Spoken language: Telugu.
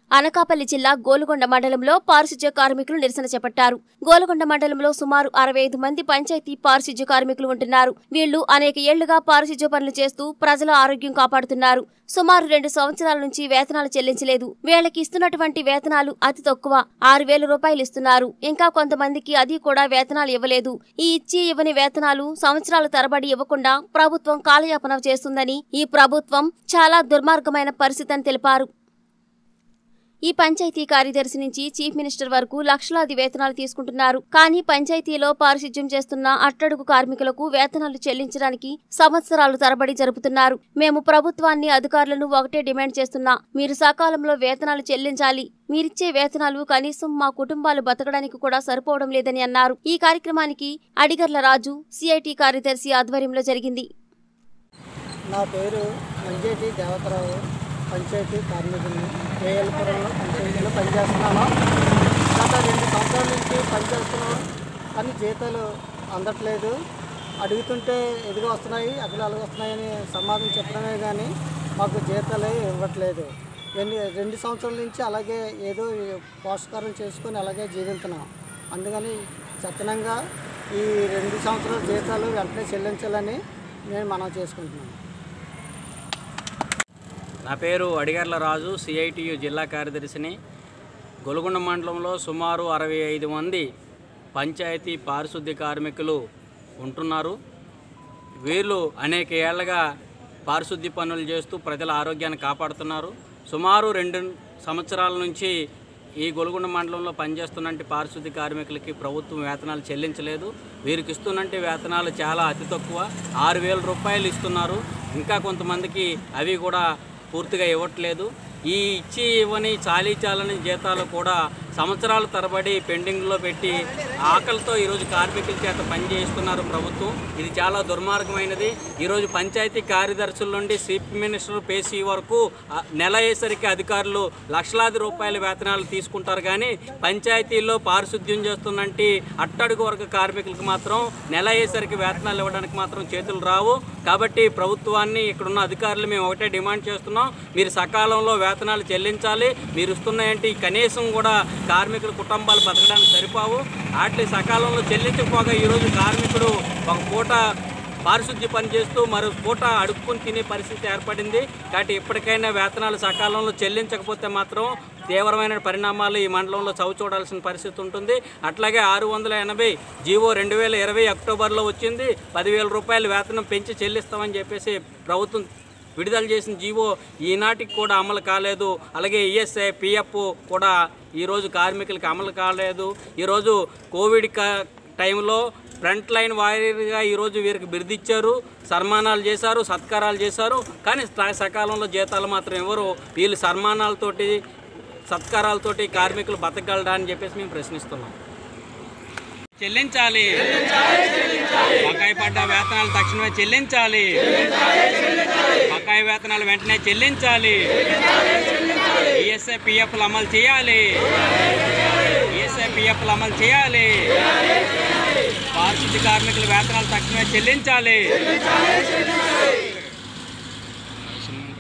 అనకాపల్లి జిల్లా గోలుగొండ మండలంలో పారిశుధ్య కార్మికులు నిరసన చేపట్టారు గోలుగొండ మండలంలో సుమారు అరవై ఐదు మంది పంచాయతీ పారిశుధ్య కార్మికులు ఉంటున్నారు వీళ్లు అనేక ఏళ్లుగా పారిశుధ్య పనులు చేస్తూ ప్రజల ఆరోగ్యం కాపాడుతున్నారు సుమారు రెండు సంవత్సరాల నుంచి వేతనాలు చెల్లించలేదు వీళ్ళకి ఇస్తున్నటువంటి వేతనాలు అతి తక్కువ ఆరు వేల రూపాయలు ఇస్తున్నారు ఇంకా కొంతమందికి అది కూడా వేతనాలు ఇవ్వలేదు ఈ ఇచ్చి ఇవ్వని వేతనాలు సంవత్సరాల తరబడి ఇవ్వకుండా ప్రభుత్వం కాలయాపన చేస్తుందని ఈ ప్రభుత్వం చాలా దుర్మార్గమైన పరిస్థితి అని తెలిపారు ఈ పంచాయతీ కార్యదర్శి నుంచి చీఫ్ మినిస్టర్ వరకు లక్షలాది వేతనాలు తీసుకుంటున్నారు కానీ పంచాయతీలో పారిశుధ్యం చేస్తున్న అట్టడుగు కార్మికులకు వేతనాలు చెల్లించడానికి సంవత్సరాలు తరబడి జరుపుతున్నారు మేము ప్రభుత్వాన్ని అధికారులను ఒకటే డిమాండ్ చేస్తున్నా మీరు సకాలంలో వేతనాలు చెల్లించాలి మీరిచ్చే వేతనాలు కనీసం మా కుటుంబాలు బతకడానికి కూడా సరిపోవడం లేదని అన్నారు ఈ కార్యక్రమానికి అడిగర్ల రాజు సిఐటి కార్యదర్శి ఆధ్వర్యంలో జరిగింది నా పేరు మంజేటి దేవతరావు పంచాయతీ కార్మికుని ఏఎల్పురంలో పంచాయతీలో పనిచేస్తున్నాను గత రెండు సంవత్సరాల నుంచి పనిచేస్తున్నాను కానీ జీతాలు అందట్లేదు అడుగుతుంటే ఎదుగు వస్తున్నాయి అక్కడ అలాగ వస్తున్నాయని సమాధానం చెప్పడమే కానీ మాకు జీతాలు ఇవ్వట్లేదు ఎన్ని రెండు సంవత్సరాల నుంచి అలాగే ఏదో పోషకారం చేసుకొని అలాగే జీవిస్తున్నాం అందుకని చత్తనంగా ఈ రెండు సంవత్సరాల జీతాలు వెంటనే చెల్లించాలని నేను మనం చేసుకుంటున్నాను నా పేరు అడిగర్ల రాజు సిఐటియు జిల్లా కార్యదర్శిని గొలుగొండ మండలంలో సుమారు అరవై ఐదు మంది పంచాయతీ పారిశుద్ధ్య కార్మికులు ఉంటున్నారు వీళ్ళు అనేక ఏళ్లుగా పారిశుద్ధ్య పనులు చేస్తూ ప్రజల ఆరోగ్యాన్ని కాపాడుతున్నారు సుమారు రెండు సంవత్సరాల నుంచి ఈ గొలుగొండ మండలంలో పనిచేస్తున్నట్టు పారిశుద్ధ్య కార్మికులకి ప్రభుత్వం వేతనాలు చెల్లించలేదు వీరికి ఇస్తున్నట్టు వేతనాలు చాలా అతి తక్కువ ఆరు వేల రూపాయలు ఇస్తున్నారు ఇంకా కొంతమందికి అవి కూడా పూర్తిగా ఇవ్వట్లేదు ఈ ఇచ్చి ఇవ్వని చాలీ చాలని జీతాలు కూడా సంవత్సరాల తరబడి పెండింగ్లో పెట్టి ఆకలితో ఈరోజు కార్మికుల చేత పని చేస్తున్నారు ప్రభుత్వం ఇది చాలా దుర్మార్గమైనది ఈరోజు పంచాయతీ కార్యదర్శుల నుండి చీఫ్ మినిస్టర్ పేసీ వరకు ఆ, నెల అయ్యేసరికి అధికారులు లక్షలాది రూపాయల వేతనాలు తీసుకుంటారు కానీ పంచాయతీల్లో పారిశుద్ధ్యం చేస్తున్నట్టు అట్టడుగు వర్గ కార్మికులకు మాత్రం నెల అయ్యేసరికి వేతనాలు ఇవ్వడానికి మాత్రం చేతులు రావు కాబట్టి ప్రభుత్వాన్ని ఇక్కడున్న అధికారులు మేము ఒకటే డిమాండ్ చేస్తున్నాం మీరు సకాలంలో వేతనాలు చెల్లించాలి మీరు ఇస్తున్నాయంటే కనీసం కూడా కార్మికుల కుటుంబాలు బతకడానికి సరిపోవు వాటి సకాలంలో చెల్లించకపోగా ఈరోజు కార్మికుడు ఒక పూట పారిశుద్ధ్య పని చేస్తూ మరో పూట అడుక్కుని తినే పరిస్థితి ఏర్పడింది కాబట్టి ఇప్పటికైనా వేతనాలు సకాలంలో చెల్లించకపోతే మాత్రం తీవ్రమైన పరిణామాలు ఈ మండలంలో చవి చూడాల్సిన పరిస్థితి ఉంటుంది అట్లాగే ఆరు వందల ఎనభై జీవో రెండు వేల ఇరవై అక్టోబర్లో వచ్చింది పదివేల రూపాయలు వేతనం పెంచి చెల్లిస్తామని చెప్పేసి ప్రభుత్వం విడుదల చేసిన జీవో ఈనాటికి కూడా అమలు కాలేదు అలాగే ఈఎస్ఐ పిఎఫ్ కూడా ఈరోజు కార్మికులకు అమలు కాలేదు ఈరోజు కోవిడ్ క- టైంలో ఫ్రంట్ లైన్ వారీగా ఈరోజు వీరికి బిరుదిచ్చారు సన్మానాలు చేశారు సత్కారాలు చేశారు కానీ స- సకాలంలో జీతాలు మాత్రం ఎవరు వీళ్ళు సన్మానాలతోటి సత్కారాలతోటి కార్మికులు బతకగలడా అని చెప్పేసి మేము ప్రశ్నిస్తున్నాం చెల్లించాలి బకాయి పడ్డ వేతనాలు తక్షణమే చెల్లించాలి బకాయి వేతనాలు వెంటనే చెల్లించాలి ఈఎస్ఐ పిఎఫ్లు అమలు చేయాలి ఈఎస్ఐ పిఎఫ్లు అమలు చేయాలి పారిశుద్ధ్య కార్మికుల వేతనాలు తక్షణమే చెల్లించాలి